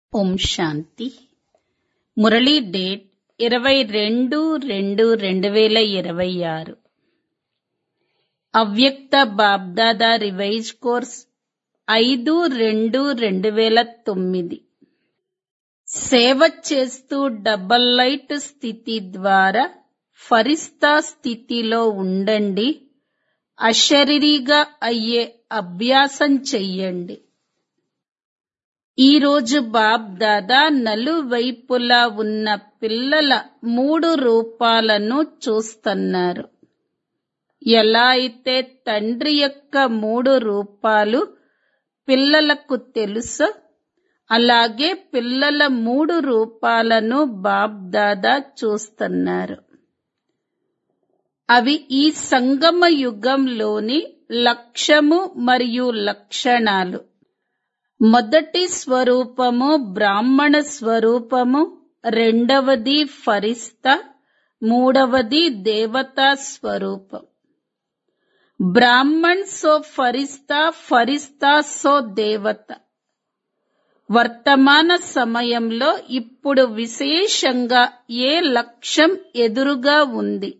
ఓం శాంతి Murali date ఇరవై రెండు రెండు రెండు వేల ఇరవై ఆరు అవ్యక్త బాబ్దాదా రివైజ్ కోర్స్ ఐదు రెండు రెండు వేల తొమ్మిది సేవ చేస్తూ డబల్ లైట్ స్థితి ద్వారా ఫరిస్తా స్థితిలో ఉండండి అశరీరిగా అయ్యే అభ్యాసం చెయ్యండి ఈ రోజు బాబ్ దాదా నలువైపులా ఉన్న పిల్లల మూడు రూపాలను చూస్తున్నారు ఎలా అయితే తండ్రి యొక్క మూడు రూపాలు పిల్లలకు తెలుసో అలాగే పిల్లల మూడు రూపాలను బాబ్ దాదా చూస్తున్నారు అవి ఈ సంగమ యుగంలోని లక్ష్యము మరియు లక్షణాలు మొదటి స్వరూపము బ్రాహ్మణ స్వరూపము రెండవది ఫరిస్తా మూడవది దేవతా స్వరూపం బ్రాహ్మణ్ సో ఫరిస్తా ఫరిస్తా సో దేవత వర్తమాన సమయంలో ఇప్పుడు విశేషంగా ఏ లక్ష్యం ఎదురుగా ఉంది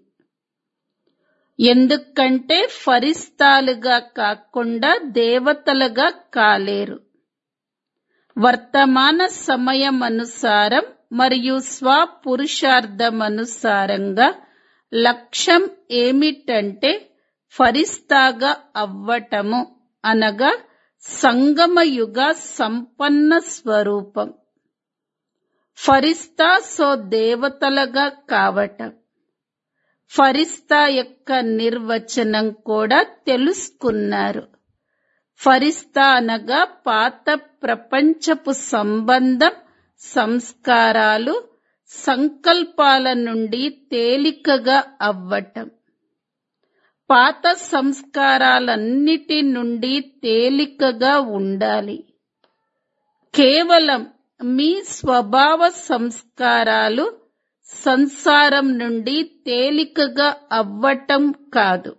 ఎందుకంటే ఫరిస్తాలుగా కాకుండా దేవతలుగా కాలేరు వర్తమాన సమయం అనుసారం మరియు స్వపురుషార్థమనుసారంగా లక్ష్యం ఏమిటంటే ఫరిస్తాగా అవ్వటము అనగా సంగమయుగ సంపన్న స్వరూపం ఫరిస్తా సో దేవతలుగా కావటం ఫరిస్తా యొక్క నిర్వచనం కూడా తెలుసుకున్నారు ఫరిస్తా అనగా పాత ప్రపంచపు సంబంధం సంస్కారాలు సంకల్పాల నుండి తేలికగా అవ్వటం పాత సంస్కారాలన్నిటి నుండి తేలికగా ఉండాలి కేవలం మీ స్వభావ సంస్కారాలు సంసారం నుండి తేలికగా అవ్వటం కాదు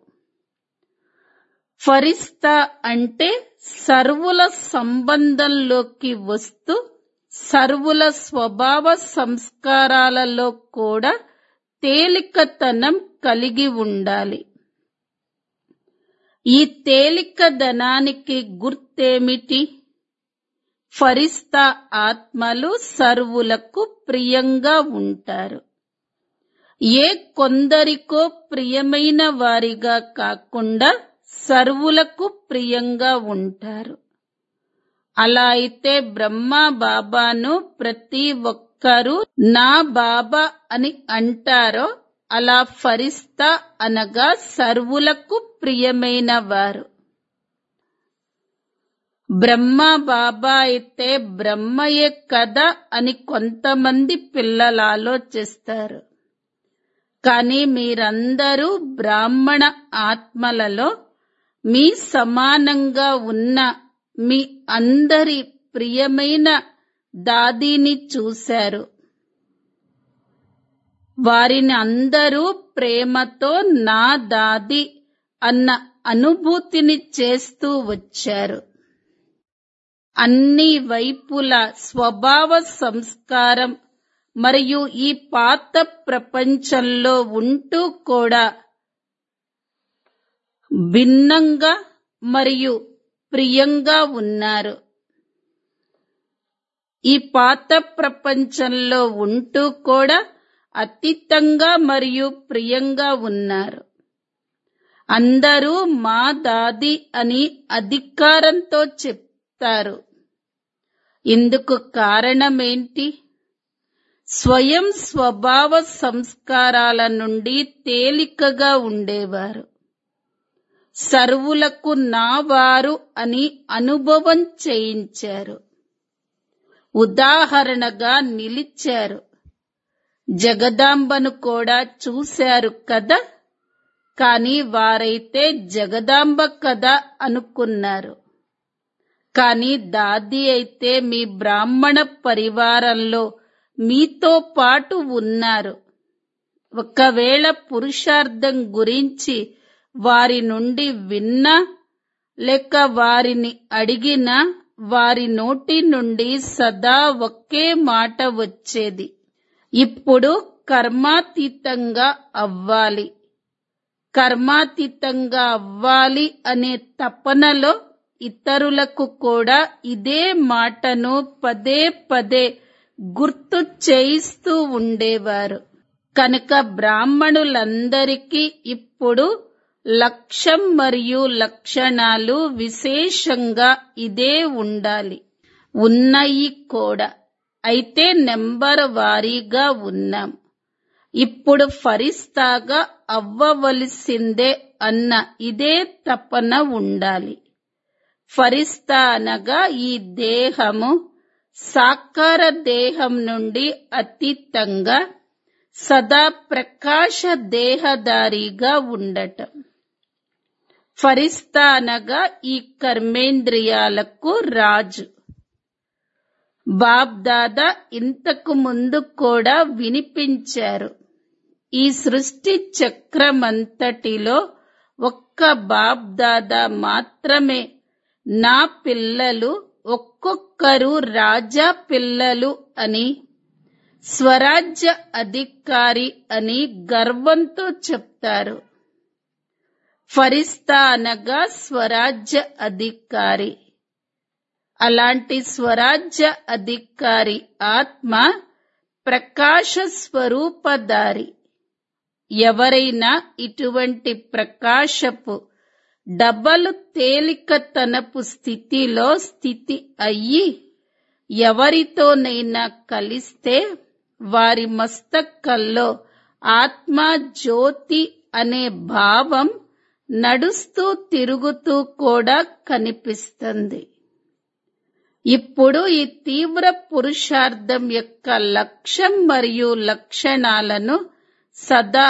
ఫరిస్తా అంటే సర్వుల సంబంధంలోకి వస్తూ సర్వుల స్వభావ సంస్కారాలలో కూడా తేలికతనం కలిగి ఉండాలి ఈ తేలికదనానికి గుర్తేమిటి ఫరిస్తా ఆత్మలు సర్వులకు ప్రియంగా ఉంటారు ఏ కొందరికో ప్రియమైన వారిగా కాకుండా సర్వులకు ప్రియంగా ఉంటారు అలా అయితే బ్రహ్మ బాబాను ప్రతి ఒక్కరూ నా బాబా అని అంటారో అలా ఫరిస్తా అనగా సర్వులకు ప్రియమైన వారు బ్రహ్మ బాబా అయితే బ్రహ్మయే కదా అని కొంతమంది పిల్లలు ఆలోచిస్తారు కానీ మీరందరూ బ్రాహ్మణ ఆత్మలలో మీ సమానంగా ఉన్న మీ అందరి ప్రియమైన దాదీని చూశారు వారిని అందరూ ప్రేమతో నా దాది అన్న అనుభూతిని చేస్తూ వచ్చారు అన్ని వైపుల స్వభావ సంస్కారం మరియు ఈ పాత ప్రపంచంలో ఉంటూ కూడా భిన్నంగా మరియు ప్రియంగా ఉన్నారు ఈ పాత ప్రపంచంలో ఉంటూ కూడా అతీతంగా మరియు ప్రియంగా ఉన్నారు అందరూ మా దాది అని అధికారంతో చెప్తారు ఇందుకు కారణమేంటి స్వయం స్వభావ సంస్కారాల నుండి తేలికగా ఉండేవారు సర్వులకు నా వారు అని అనుభవం చేయించారు ఉదాహరణగా నిలిచారు జగదాంబను కూడా చూశారు కదా కాని వారైతే జగదాంబ కదా అనుకున్నారు కాని దాది అయితే మీ బ్రాహ్మణ పరివారంలో మీతో పాటు ఉన్నారు ఒకవేళ పురుషార్థం గురించి వారి నుండి విన్నా లేక వారిని అడిగినా వారి నోటి నుండి సదా ఒకే మాట వచ్చేది ఇప్పుడు కర్మాతీతంగా అవ్వాలి కర్మాతీతంగా అవ్వాలి అనే తపనలో ఇతరులకు కూడా ఇదే మాటను పదే పదే గుర్తు చేయిస్తూ ఉండేవారు కనుక బ్రాహ్మణులందరికీ ఇప్పుడు లక్ష్యం మరియు లక్షణాలు విశేషంగా ఇదే ఉండాలి ఉన్నాయి కూడా అయితే నెంబర్ వారీగా ఉన్నాం ఇప్పుడు ఫరిస్తాగా అవ్వవలసిందే అన్న ఇదే తపన ఉండాలి ఫరిస్తా అనగా ఈ దేహము సాకార దేహం నుండి అతీతంగా సదా ప్రకాశ దేహదారిగా ఉండటం ఫరిస్తా అనగా ఈ కర్మేంద్రియాలకు రాజు బాబ్ దాదా ఇంతకు ముందు కూడా వినిపించారు ఈ సృష్టి చక్రమంతటిలో ఒక్క బాబ్ దాదా మాత్రమే నా పిల్లలు ఒక్కొక్కరు రాజా పిల్లలు అని స్వరాజ్య అధికారి అని గర్వంతో చెప్తారు ఫరిస్తా అనగా స్వరాజ్య అధికారి అలాంటి స్వరాజ్య అధికారి ఆత్మ ప్రకాశ స్వరూపధారి ఎవరైనా ఇటువంటి ప్రకాశపు డబలు తేలికతనపు స్థితిలో స్థితి అయ్యి ఎవరితోనైనా కలిస్తే వారి మస్తకల్లో ఆత్మ జ్యోతి అనే భావం నడుస్తూ తిరుగుతూ కూడా కనిపిస్తుంది ఇప్పుడు ఈ తీవ్ర పురుషార్థం యొక్క లక్ష్యం మరియు లక్షణాలను సదా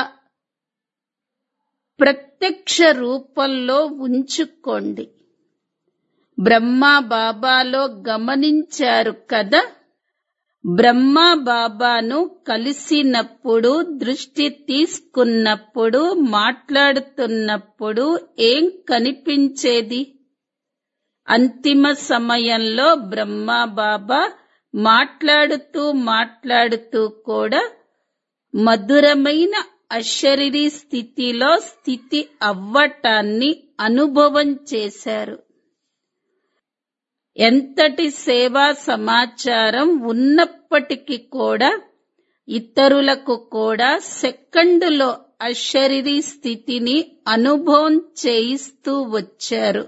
ప్రత్యక్ష రూపంలో ఉంచుకోండి బ్రహ్మా బాబాలో గమనించారు కదా బ్రహ్మా బాబాను కలిసినప్పుడు దృష్టి తీసుకున్నప్పుడు మాట్లాడుతున్నప్పుడు ఏం కనిపించేది అంతిమ సమయంలో బ్రహ్మా బాబా మాట్లాడుతూ మాట్లాడుతూ కూడా మధురమైన అశరీరీ స్థితిలో స్థితి అవ్వటాన్ని అనుభవం చేశారు ఎంతటి సేవా సమాచారం ఉన్నప్పటికీ కూడా ఇతరులకు కూడా సెకండులో అశరీరీ స్థితిని అనుభవం చేయిస్తూ వచ్చారు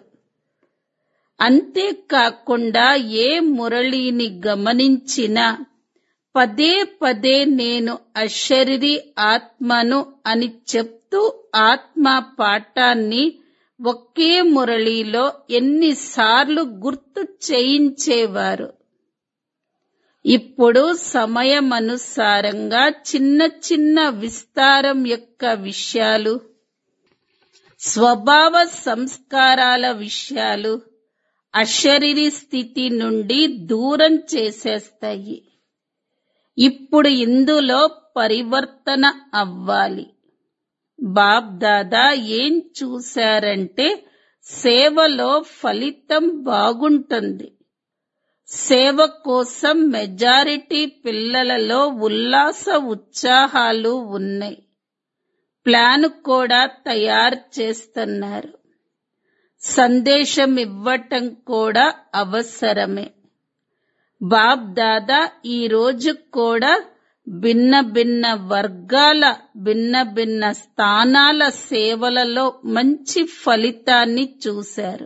అంతేకాకుండా ఏ మురళిని గమనించినా పదే పదే నేను అశరీరి ఆత్మను అని చెప్తూ ఆత్మ పాఠాన్ని ఒకే మురళిలో ఎన్నిసార్లు గుర్తు చేయించేవారు ఇప్పుడు సమయమనుసారంగా చిన్న చిన్న విస్తారం యొక్క విషయాలు స్వభావ సంస్కారాల విషయాలు అశరీరి స్థితి నుండి దూరం చేసేస్తాయి ఇప్పుడు ఇందులో పరివర్తన అవ్వాలి బాబ్ దాదా ఏం చూశారంటే సేవలో ఫలితం బాగుంటుంది సేవ కోసం మెజారిటీ పిల్లలలో ఉల్లాస ఉత్సాహాలు ఉన్నాయి ప్లాన్ కూడా తయారు చేస్తున్నారు సందేశం ఇవ్వటం కూడా అవసరమే బాబ్ దాదా ఈ రోజు కూడా భిన్న భిన్న వర్గాల భిన్న భిన్న స్థానాల సేవలలో మంచి ఫలితాన్ని చూశారు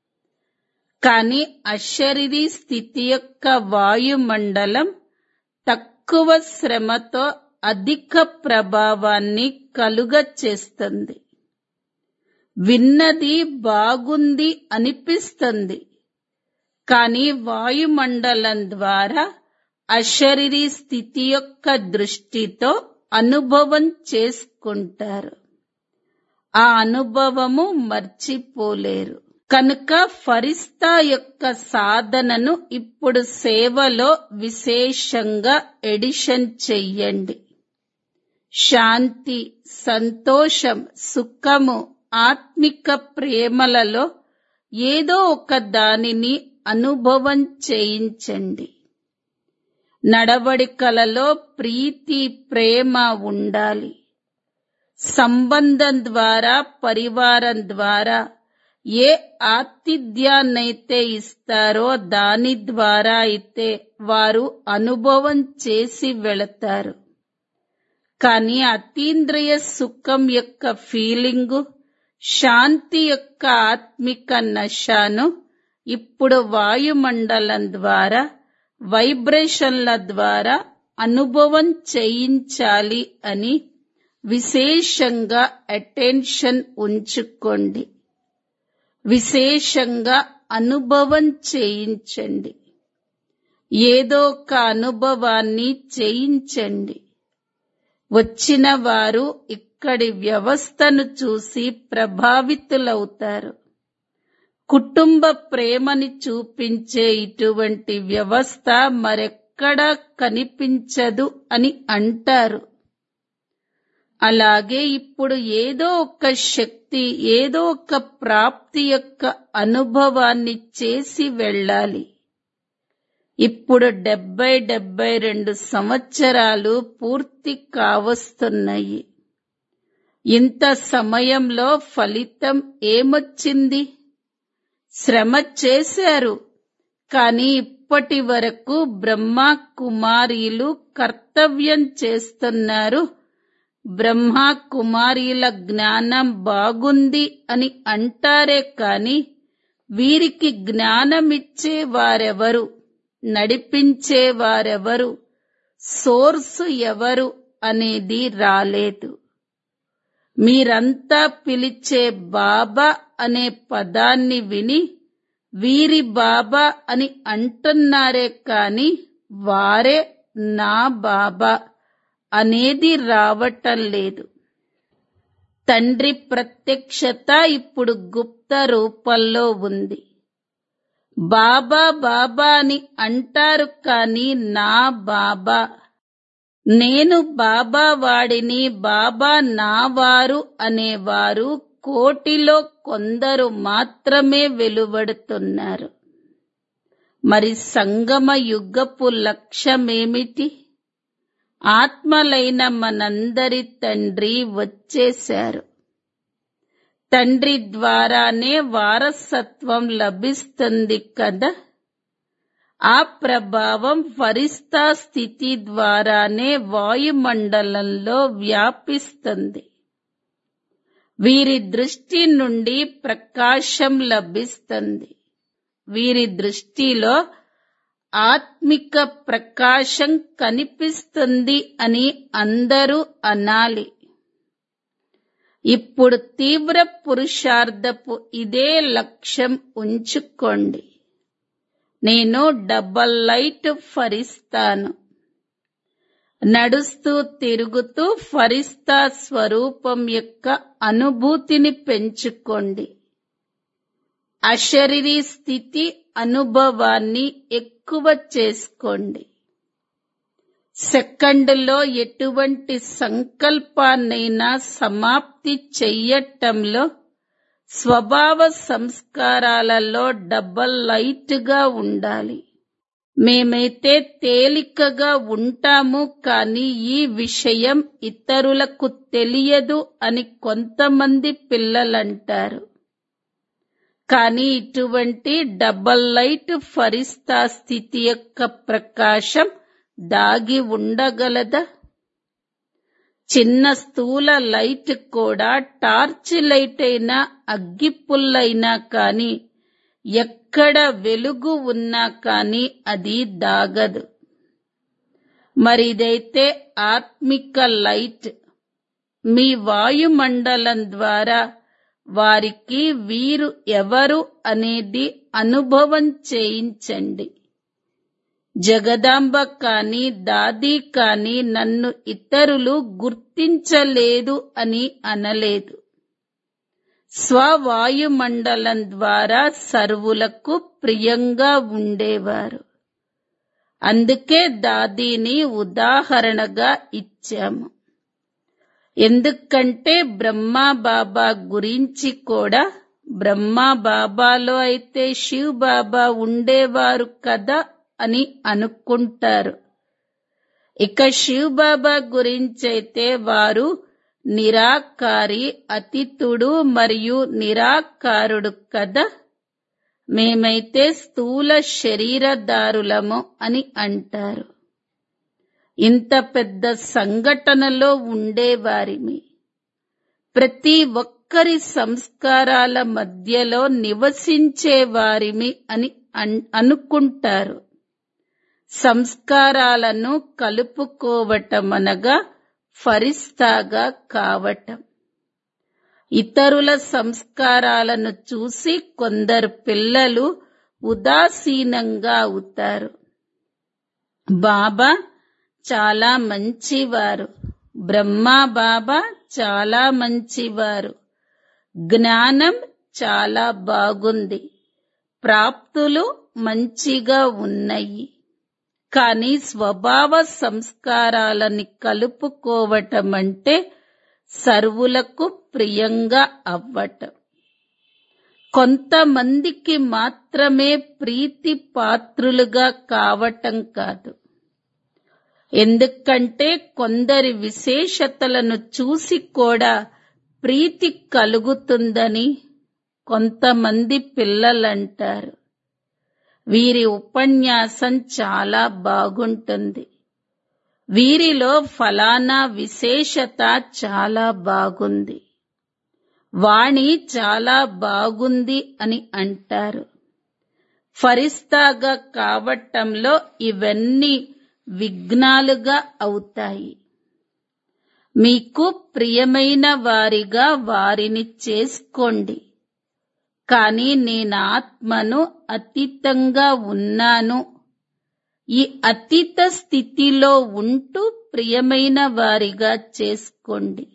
కానీ అశరీరీ స్థితి యొక్క వాయుమండలం తక్కువ శ్రమతో అధిక ప్రభావాన్ని కలుగ చేస్తుంది విన్నది బాగుంది అనిపిస్తుంది కానీ వాయుమండలం ద్వారా అశరీరీ స్థితి యొక్క దృష్టితో అనుభవం చేసుకుంటారు ఆ అనుభవము మర్చిపోలేరు కనుక ఫరిస్తా యొక్క సాధనను ఇప్పుడు సేవలో విశేషంగా ఎడిషన్ చెయ్యండి శాంతి సంతోషం సుఖము ఆత్మిక ప్రేమలలో ఏదో ఒక దానిని అనుభవం చేయించండి నడవడికలలో ప్రీతి ప్రేమ ఉండాలి సంబంధం ద్వారా పరివారం ద్వారా ఏ ఆతిథ్యాన్నైతే ఇస్తారో దాని ద్వారా అయితే వారు అనుభవం చేసి వెళతారు కానీ అతీంద్రియ సుఖం యొక్క ఫీలింగు శాంతి యొక్క ఆత్మిక నశాను ఇప్పుడు వాయుమండలం ద్వారా వైబ్రేషన్ల ద్వారా అనుభవం చేయించాలి అని విశేషంగా అటెన్షన్ ఉంచుకోండి విశేషంగా అనుభవం చేయించండి ఏదో ఒక అనుభవాన్ని చేయించండి వచ్చిన వారు ఇక్కడి వ్యవస్థను చూసి ప్రభావితులవుతారు కుటుంబ ప్రేమని చూపించే ఇటువంటి వ్యవస్థ మరెక్కడా కనిపించదు అని అంటారు అలాగే ఇప్పుడు ఏదో ఒక శక్తి ఏదో ఒక ప్రాప్తి యొక్క అనుభవాన్ని చేసి వెళ్ళాలి ఇప్పుడు డెబ్బై డెబ్బై రెండు సంవత్సరాలు పూర్తి కావస్తున్నాయి ఇంత సమయంలో ఫలితం ఏమొచ్చింది శ్రమ చేశారు కానీ ఇప్పటి వరకు బ్రహ్మ కుమారీలు కర్తవ్యం చేస్తున్నారు బ్రహ్మ కుమారీల జ్ఞానం బాగుంది అని అంటారే కాని వీరికి జ్ఞానమిచ్చే వారెవరు నడిపించే వారెవరు సోర్సు ఎవరు అనేది రాలేదు మీరంతా పిలిచే బాబా అనే పదాన్ని విని వీరి బాబా అని అంటున్నారే కాని వారే నా బాబా అనేది రావటం లేదు తండ్రి ప్రత్యక్షత ఇప్పుడు గుప్త రూపంలో ఉంది బాబా బాబా అని అంటారు కానీ నా బాబా నేను బాబా వాడిని బాబా నావారు అనేవారు కోటిలో కొందరు మాత్రమే వెలువడుతున్నారు మరి సంగమ యుగపు లక్ష్యమేమిటి ఆత్మలైన మనందరి తండ్రి వచ్చేశారు తండ్రి ద్వారానే వారసత్వం లభిస్తుంది కదా ఆ ప్రభావం ఫరిస్తా స్థితి ద్వారానే వాయుమండలంలో వ్యాపిస్తుంది వీరి దృష్టి నుండి ప్రకాశం లభిస్తుంది వీరి దృష్టిలో ఆత్మిక ప్రకాశం కనిపిస్తుంది అని అందరూ అనాలి ఇప్పుడు తీవ్ర పురుషార్థపు ఇదే లక్ష్యం ఉంచుకోండి నేను డబల్ లైట్ ఫరిస్తాను నడుస్తూ తిరుగుతూ ఫరిస్తా స్వరూపం యొక్క అనుభూతిని పెంచుకోండి అశరీరీ స్థితి అనుభవాన్ని ఎక్కువ చేసుకోండి సెకండ్లో ఎటువంటి సంకల్పాన్నైనా సమాప్తి చెయ్యటంలో స్వభావ సంస్కారాలలో డబల్ లైట్గా ఉండాలి మేమైతే తేలికగా ఉంటాము కానీ ఈ విషయం ఇతరులకు తెలియదు అని కొంతమంది పిల్లలంటారు కానీ ఇటువంటి డబల్ లైట్ ఫరిస్తా స్థితి యొక్క ప్రకాశం దాగి ఉండగలదా చిన్న స్థూల లైట్ కూడా టార్చ్ లైట్ అయినా అగ్గిపుల్లైనా కానీ ఎక్కడ వెలుగు ఉన్నా కానీ అది దాగదు మరి ఇదైతే ఆత్మిక లైట్ మీ వాయుమండలం ద్వారా వారికి వీరు ఎవరు అనేది అనుభవం చేయించండి జగదాంబ కాని దాది కాని నన్ను ఇతరులు గుర్తించలేదు అని అనలేదు స్వవాయుమండలం ద్వారా సర్వులకు ప్రియంగా ఉండేవారు అందుకే దాదీని ఉదాహరణగా ఇచ్చాము ఎందుకంటే బ్రహ్మా బాబా గురించి కూడా బ్రహ్మా బాబాలో అయితే శివ్ బాబా ఉండేవారు కదా అని అనుకుంటారు ఇక శివ్ బాబా గురించైతే వారు నిరాకారి అతిథుడు మరియు నిరాకారుడు కదా మేమైతే స్థూల శరీరదారులము అని అంటారు ఇంత పెద్ద సంఘటనలో ఉండేవారిమి ప్రతి ఒక్కరి సంస్కారాల మధ్యలో నివసించేవారిమి అని అన్- అనుకుంటారు సంస్కారాలను కలుపుకోవటమనగా ఫరిస్తాగా కావటం ఇతరుల సంస్కారాలను చూసి కొందరు పిల్లలు ఉదాసీనంగా అవుతారు బాబా చాలా మంచివారు బ్రహ్మా బాబా చాలా మంచివారు జ్ఞానం చాలా బాగుంది ప్రాప్తులు మంచిగా ఉన్నాయి కానీ స్వభావ సంస్కారాలని కలుపుకోవటం అంటే సర్వులకు ప్రియంగా అవ్వటం కొంతమందికి మాత్రమే ప్రీతి పాత్రులుగా కావటం కాదు ఎందుకంటే కొందరి విశేషతలను చూసి కూడా ప్రీతి కలుగుతుందని కొంతమంది పిల్లలంటారు వీరి ఉపన్యాసం చాలా బాగుంటుంది వీరిలో ఫలానా విశేషత చాలా బాగుంది వాణి చాలా బాగుంది అని అంటారు ఫరిస్తాగా కావటంలో ఇవన్నీ విఘ్నాలుగా అవుతాయి మీకు ప్రియమైన వారిగా వారిని చేసుకోండి కానీ నేను ఆత్మను అతీతంగా ఉన్నాను ఈ అతీత స్థితిలో ఉంటూ ప్రియమైన వారిగా చేసుకోండి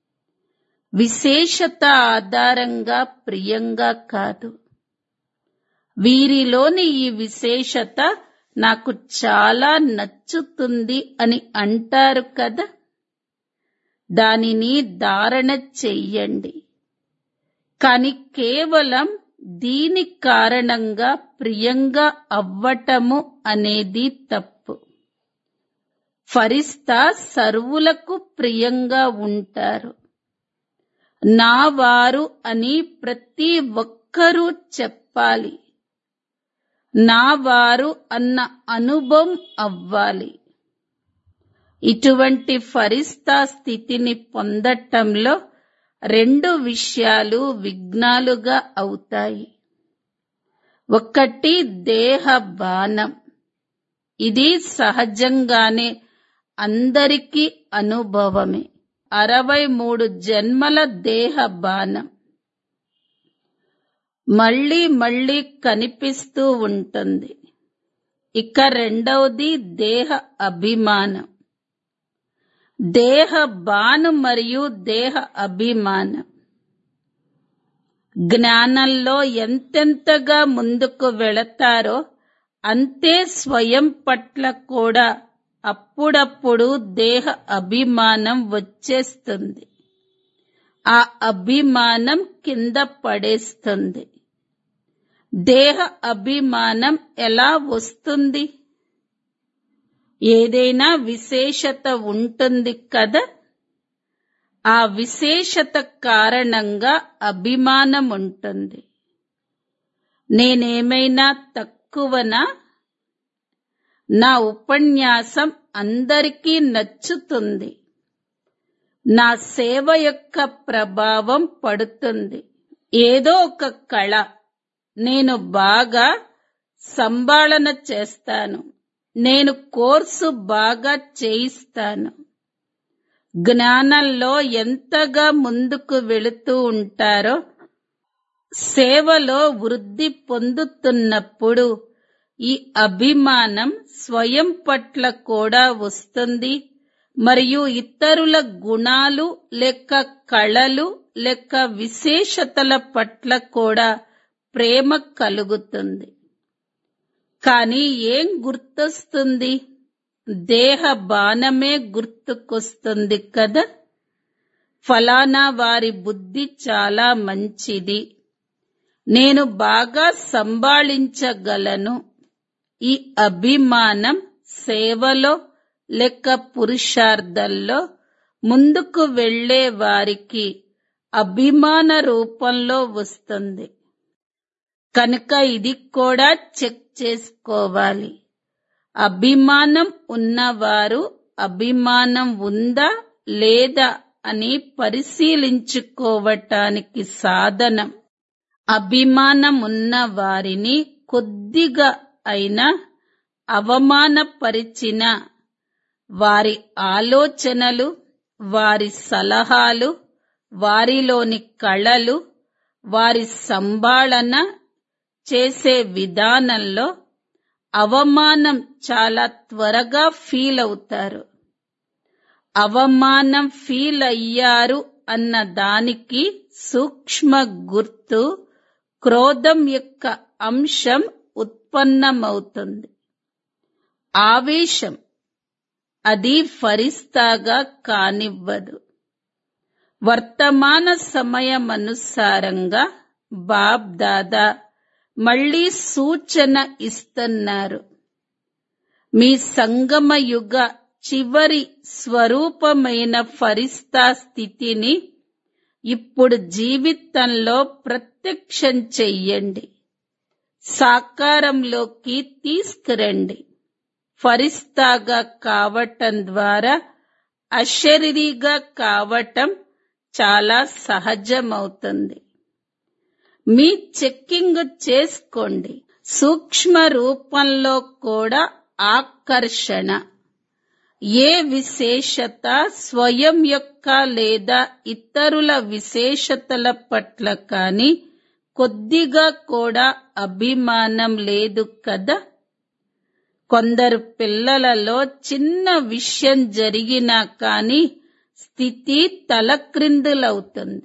విశేషత ఆధారంగా ప్రియంగా కాదు వీరిలోని ఈ విశేషత నాకు చాలా నచ్చుతుంది అని అంటారు కదా దానిని ధారణ చెయ్యండి కాని కేవలం దీని కారణంగా ప్రియంగా అవ్వటము అనేది తప్పు ఫరిస్తా సర్వులకు ప్రియంగా ఉంటారు నా వారు అని ప్రతి ఒక్కరూ చెప్పాలి నా వారు అన్న అనుభవం అవ్వాలి ఇటువంటి ఫరిస్తా స్థితిని పొందటంలో రెండు విషయాలు విఘ్నాలుగా అవుతాయి ఒకటి దేహ బాణం ఇది సహజంగానే అందరికీ అనుభవమే అరవై మూడు జన్మల దేహ బాణం మళ్ళీ మళ్ళీ కనిపిస్తూ ఉంటుంది ఇక రెండవది దేహ అభిమానం దేహ బాను మరియు దేహ అభిమానం జ్ఞానంలో ఎంతెంతగా ముందుకు వెళతారో అంతే స్వయం పట్ల కూడా అప్పుడప్పుడు దేహ అభిమానం వచ్చేస్తుంది ఆ అభిమానం కింద పడేస్తుంది దేహ అభిమానం ఎలా వస్తుంది ఏదైనా విశేషత ఉంటుంది కదా ఆ విశేషత కారణంగా అభిమానం ఉంటుంది నేనేమైనా తక్కువనా నా ఉపన్యాసం అందరికీ నచ్చుతుంది నా సేవ యొక్క ప్రభావం పడుతుంది ఏదో ఒక కళ నేను బాగా సంభాళన చేస్తాను నేను కోర్సు బాగా చేయిస్తాను జ్ఞానంలో ఎంతగా ముందుకు వెళుతూ ఉంటారో సేవలో వృద్ధి పొందుతున్నప్పుడు ఈ అభిమానం స్వయం పట్ల కూడా వస్తుంది మరియు ఇతరుల గుణాలు లేక కళలు లేక విశేషతల పట్ల కూడా ప్రేమ కలుగుతుంది కానీ ఏం గుర్తొస్తుంది దేహ బాణమే గుర్తుకొస్తుంది కదా ఫలానా వారి బుద్ధి చాలా మంచిది నేను బాగా సంభాళించగలను ఈ అభిమానం సేవలో లెక్క పురుషార్థంలో ముందుకు వెళ్ళే వారికి అభిమాన రూపంలో వస్తుంది కనుక ఇది కూడా చెక్ చేసుకోవాలి అభిమానం ఉన్నవారు అభిమానం ఉందా లేదా అని పరిశీలించుకోవటానికి సాధనం అభిమానం ఉన్న వారిని కొద్దిగా అయినా అవమానపరిచిన వారి ఆలోచనలు వారి సలహాలు వారిలోని కళలు వారి సంభాళన చేసే విధానంలో అవమానం చాలా త్వరగా ఫీల్ అవుతారు అవమానం ఫీల్ అయ్యారు అన్న దానికి సూక్ష్మ గుర్తు క్రోధం యొక్క అంశం ఉత్పన్నమవుతుంది ఆవేశం అది ఫరిస్తాగా కానివ్వదు వర్తమాన సమయమనుసారంగా బాబ్ దాదా మళ్ళీ సూచన ఇస్తున్నారు మీ సంగమ యుగ చివరి స్వరూపమైన ఫరిస్తా స్థితిని ఇప్పుడు జీవితంలో ప్రత్యక్షం చెయ్యండి సాకారంలోకి తీసుకురండి ఫరిస్తాగా కావటం ద్వారా అశరీరిగా కావటం చాలా సహజమవుతుంది మీ చెక్కింగ్ చేసుకోండి సూక్ష్మ రూపంలో కూడా ఆకర్షణ ఏ విశేషత స్వయం యొక్క లేదా ఇతరుల విశేషతల పట్ల కానీ కొద్దిగా కూడా అభిమానం లేదు కదా కొందరు పిల్లలలో చిన్న విషయం జరిగినా కానీ స్థితి తలక్రిందులవుతుంది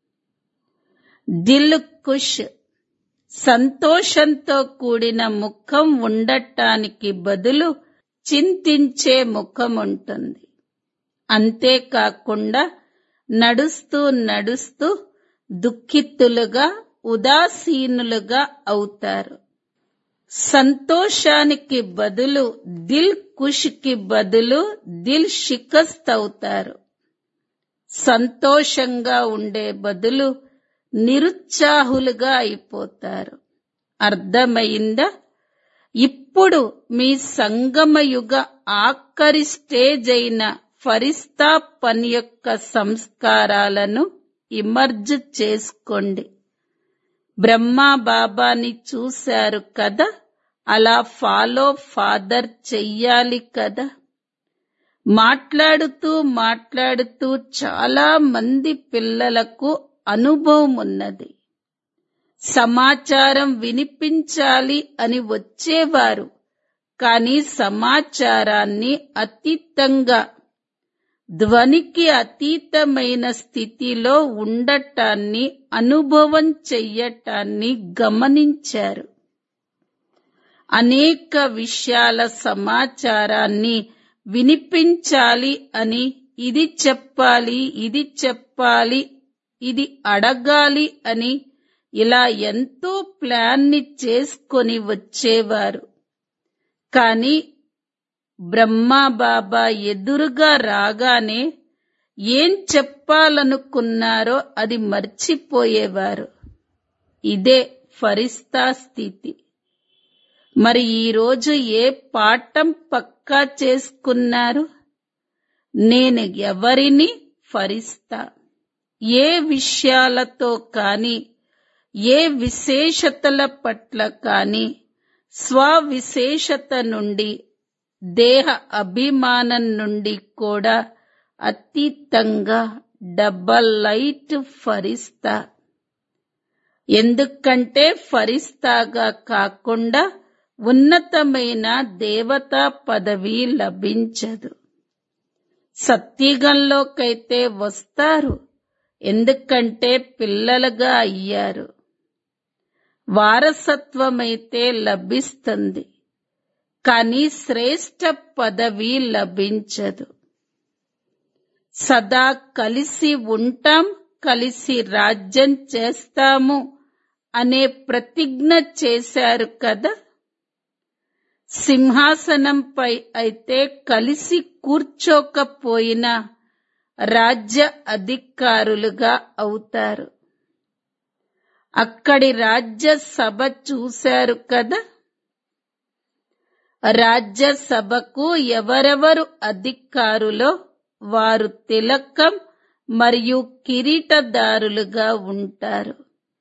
దిల్ కుష్ సంతోషంతో కూడిన ముఖం ఉండటానికి బదులు చింతించే ముఖం ఉంటుంది అంతేకాకుండా నడుస్తూ నడుస్తూ దుఃఖితులుగా ఉదాసీనులుగా అవుతారు సంతోషానికి బదులు దిల్ కుష్కి బదులు దిల్ షికస్త్ అవుతారు సంతోషంగా ఉండే బదులు నిరుత్సాహులుగా అయిపోతారు అర్థమైందా ఇప్పుడు మీ సంగమయుగ ఆఖరి స్టేజ్ అయిన ఫరిస్తా పని యొక్క సంస్కారాలను ఇమర్జ్ చేసుకోండి బ్రహ్మా బాబాని చూశారు కదా అలా ఫాలో ఫాదర్ చెయ్యాలి కదా మాట్లాడుతూ మాట్లాడుతూ చాలా మంది పిల్లలకు అనుభవం ఉన్నది సమాచారం వినిపించాలి అని వచ్చేవారు కానీ సమాచారాన్ని అతీతంగా ధ్వనికి అతీతమైన స్థితిలో ఉండటాన్ని అనుభవం చెయ్యటాన్ని గమనించారు అనేక విషయాల సమాచారాన్ని వినిపించాలి అని ఇది చెప్పాలి ఇది చెప్పాలి ఇది అడగాలి అని ఇలా ఎంతో ప్లాన్ని చేసుకొని వచ్చేవారు కానీ బ్రహ్మా బాబా ఎదురుగా రాగానే ఏం చెప్పాలనుకున్నారో అది మర్చిపోయేవారు ఇదే ఫరిస్తా స్థితి మరి ఈరోజు ఏ పాఠం పక్కా చేసుకున్నారు నేను ఎవరిని ఫరిస్తా ఏ విషయాలతో కాని ఏ విశేషతల పట్ల కాని స్వవిశేషత నుండి దేహ అభిమానం నుండి కూడా అతీతంగా డబల్ లైట్ ఫరిస్తా ఎందుకంటే ఫరిస్తాగా కాకుండా ఉన్నతమైన దేవతా పదవి లభించదు సత్యుగంలోకైతే వస్తారు ఎందుకంటే పిల్లలుగా అయ్యారు వారసత్వమైతే లభిస్తుంది కానీ శ్రేష్ట పదవి లభించదు సదా కలిసి ఉంటాం కలిసి రాజ్యం చేస్తాము అనే ప్రతిజ్ఞ చేశారు కదా సింహాసనంపై అయితే కలిసి కూర్చోకపోయినా రాజ్య అధికారులుగా అవుతారు అక్కడి రాజ్య సభ చూశారు కదా రాజ్యసభకు ఎవరెవరు అధికారులో వారు తిలకం మరియు కిరీటదారులుగా ఉంటారు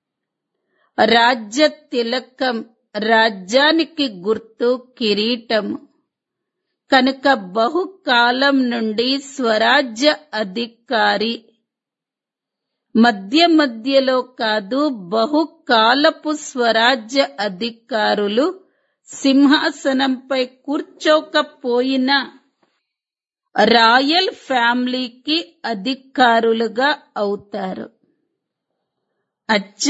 రాజ్య తిలకం రాజ్యానికి గుర్తు కిరీటము కనుక బహుకాలం నుండి స్వరాజ్య అధికారి మధ్య మధ్యలో కాదు బహుకాలపు స్వరాజ్య అధికారులు సింహాసనంపై కూర్చోకపోయినా రాయల్ ఫ్యామిలీకి అధికారులుగా అవుతారు అచ్చ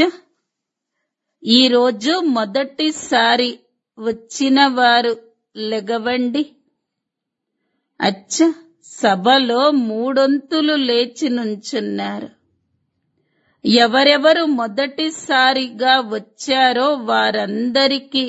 ఈరోజు మొదటిసారి వచ్చిన వారు లెగవండి అచ్చ సభలో మూడొంతులు లేచి నుంచున్నారు ఎవరెవరు మొదటిసారిగా వచ్చారో వారందరికీ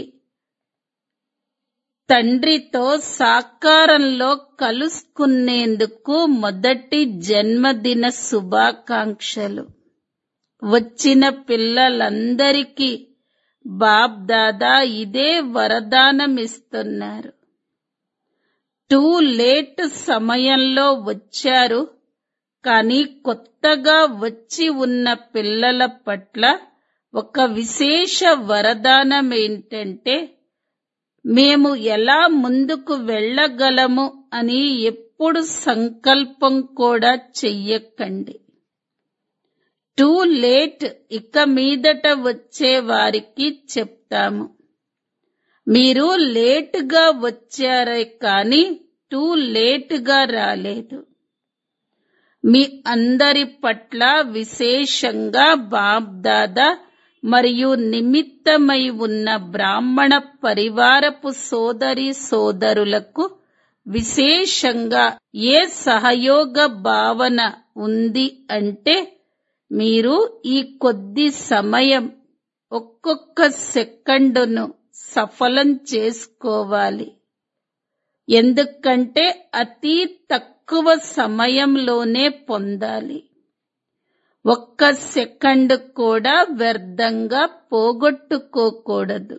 తండ్రితో సాకారంలో కలుసుకునేందుకు మొదటి జన్మదిన శుభాకాంక్షలు వచ్చిన పిల్లలందరికీ బాబ్ దాదా ఇదే వరదానమిస్తున్నారు టూ లేట్ సమయంలో వచ్చారు కానీ కొత్తగా వచ్చి ఉన్న పిల్లల పట్ల ఒక విశేష వరదానం ఏంటంటే మేము ఎలా ముందుకు వెళ్ళగలము అని ఎప్పుడు సంకల్పం కూడా చెయ్యకండి టూ లేట్ ఇక మీదట వచ్చే వారికి చెప్తాము మీరు లేటుగా వచ్చారే కానీ టూ లేటుగా రాలేదు మీ అందరి పట్ల విశేషంగా బాబ్దాదా మరియు నిమిత్తమై ఉన్న బ్రాహ్మణ పరివారపు సోదరి సోదరులకు విశేషంగా ఏ సహయోగ భావన ఉంది అంటే మీరు ఈ కొద్ది సమయం ఒక్కొక్క సెకండును సఫలం చేసుకోవాలి ఎందుకంటే అతి తక్కువ సమయంలోనే పొందాలి ఒక్క సెకండ్ కూడా వ్యర్థంగా పోగొట్టుకోకూడదు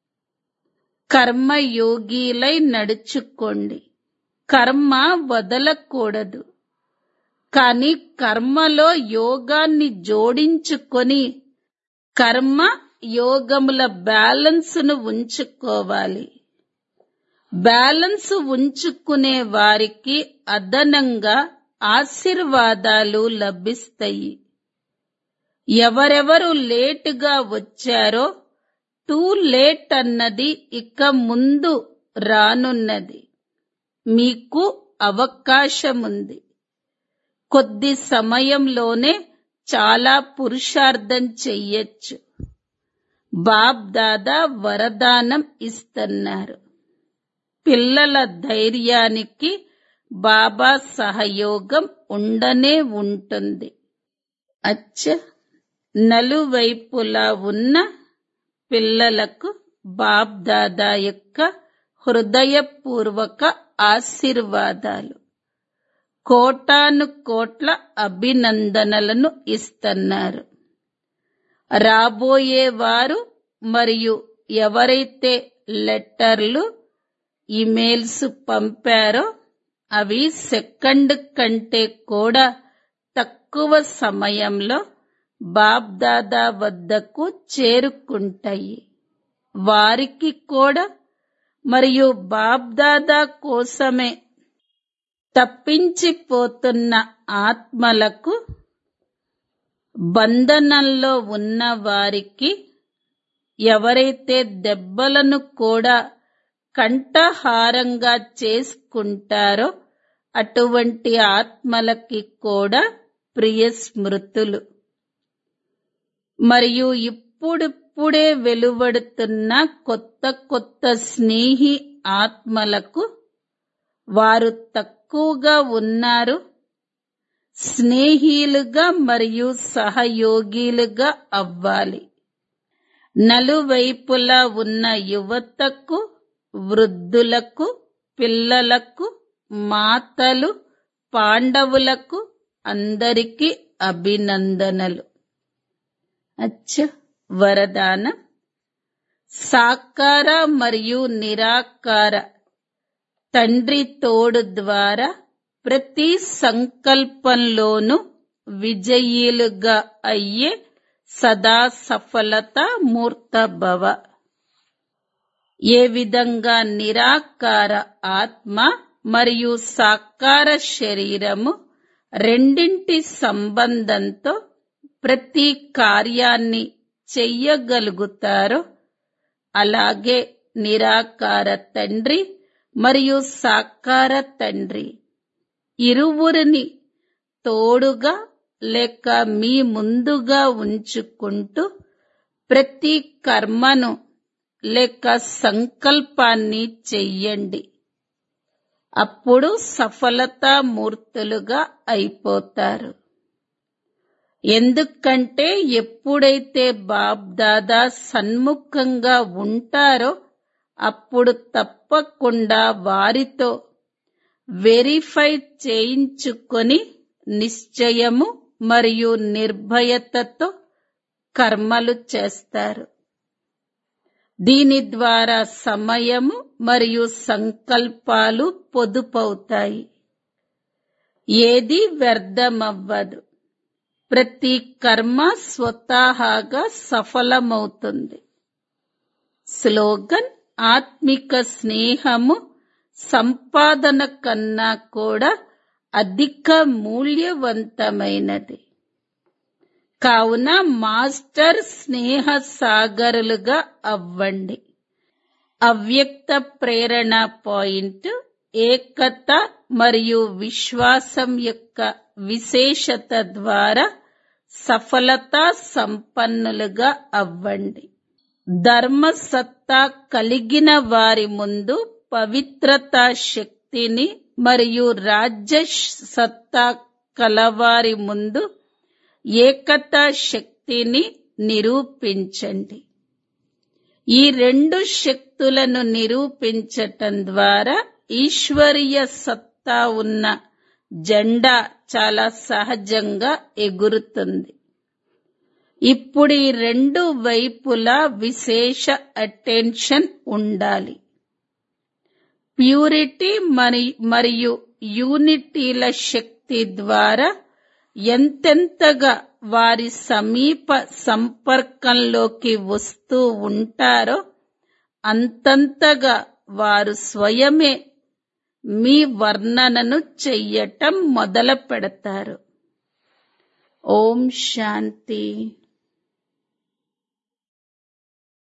కర్మయోగిలై నడుచుకోండి కర్మ వదలకూడదు కానీ కర్మలో యోగాన్ని జోడించుకొని కర్మ యోగముల బ్యాలెన్స్ను ఉంచుకోవాలి బ్యాలెన్స్ ఉంచుకునే వారికి అదనంగా ఆశీర్వాదాలు లభిస్తాయి ఎవరెవరు లేటుగా వచ్చారో టూ లేట్ అన్నది ఇక ముందు రానున్నది మీకు అవకాశముంది కొద్ది సమయంలోనే చాలా పురుషార్థం చెయ్యొచ్చు బాబ్ దాదా వరదానం ఇస్తున్నారు పిల్లల ధైర్యానికి బాబా సహయోగం ఉండనే ఉంటుంది అచ్చ నలువైపులా ఉన్న పిల్లలకు బాబ్ దాదా యొక్క హృదయపూర్వక ఆశీర్వాదాలు కోటాను కోట్ల అభినందనలను ఇస్తున్నారు రాబోయే వారు మరియు ఎవరైతే లెటర్లు ఇమెయిల్స్ పంపారో అవి సెకండ్ కంటే కూడా తక్కువ సమయంలో బాబ్ దాదా వద్దకు చేరుకుంటాయి వారికి కూడా మరియు బాబ్ దాదా కోసమే తప్పించిపోతున్న ఆత్మలకు బంధనంలో ఉన్న వారికి ఎవరైతే దెబ్బలను కూడా కంఠహారంగా చేసుకుంటారో అటువంటి ఆత్మలకి కూడా ప్రియ స్మృతులు మరియు ఇప్పుడిప్పుడే వెలువడుతున్న కొత్త కొత్త స్నేహి ఆత్మలకు వారు తక్కువగా ఉన్నారు స్నేహీలుగా మరియు సహయోగిలుగా అవ్వాలి నలువైపులా ఉన్న యువతకు వృద్ధులకు పిల్లలకు మాతలు పాండవులకు అందరికీ అభినందనలు అచ్చ వరదానం సాకార మరియు నిరాకార తండ్రి తోడు ద్వారా ప్రతి సంకల్పంలోనూ విజయీలుగా అయ్యే సదా సఫలత మూర్తభవ ఏ విధంగా నిరాకార ఆత్మ మరియు సాకార శరీరము రెండింటి సంబంధంతో ప్రతి కార్యాన్ని చెయ్యగలుగుతారో అలాగే నిరాకార తండ్రి మరియు సాకార తండ్రి ఇరువురిని తోడుగా లేక మీ ముందుగా ఉంచుకుంటూ ప్రతి కర్మను లేక సంకల్పాన్ని చెయ్యండి అప్పుడు సఫలతామూర్తులుగా అయిపోతారు ఎందుకంటే ఎప్పుడైతే బాబ్ దాదా సన్ముఖంగా ఉంటారో అప్పుడు తప్పకుండా వారితో వెరిఫై చేయించుకొని నిశ్చయము మరియు నిర్భయతతో కర్మలు చేస్తారు దీని ద్వారా సమయము మరియు సంకల్పాలు పొదుపవుతాయి ఏది వ్యర్థమవ్వదు ప్రతి కర్మ స్వతహాగా సఫలమవుతుంది స్లోగన్ ఆత్మిక స్నేహము సంపాదన కన్నా కూడా అధిక మూల్యవంతమైనది కావున మాస్టర్ స్నేహ సాగరులుగా అవ్వండి అవ్యక్త ప్రేరణ పాయింట్ ఏకత మరియు విశ్వాసం యొక్క విశేషత ద్వారా సఫలతా సంపన్నులుగా అవ్వండి ధర్మసత్తా కలిగిన వారి ముందు పవిత్రతా శక్తిని మరియు రాజ్య సత్తా కలవారి ముందు ఏకతా శక్తిని నిరూపించండి ఈ రెండు శక్తులను నిరూపించటం ద్వారా ఈశ్వరీయ సత్తా ఉన్న జెండా చాలా సహజంగా ఎగురుతుంది ఇప్పుడు ఈ రెండు వైపులా విశేష అటెన్షన్ ఉండాలి ప్యూరిటీ మరి మరియు యూనిటీల శక్తి ద్వారా ఎంతెంతగా వారి సమీప సంపర్కంలోకి వస్తూ ఉంటారో అంతంతగా వారు స్వయమే మీ వర్ణనను చెయ్యటం మొదలు పెడతారు ఓం శాంతి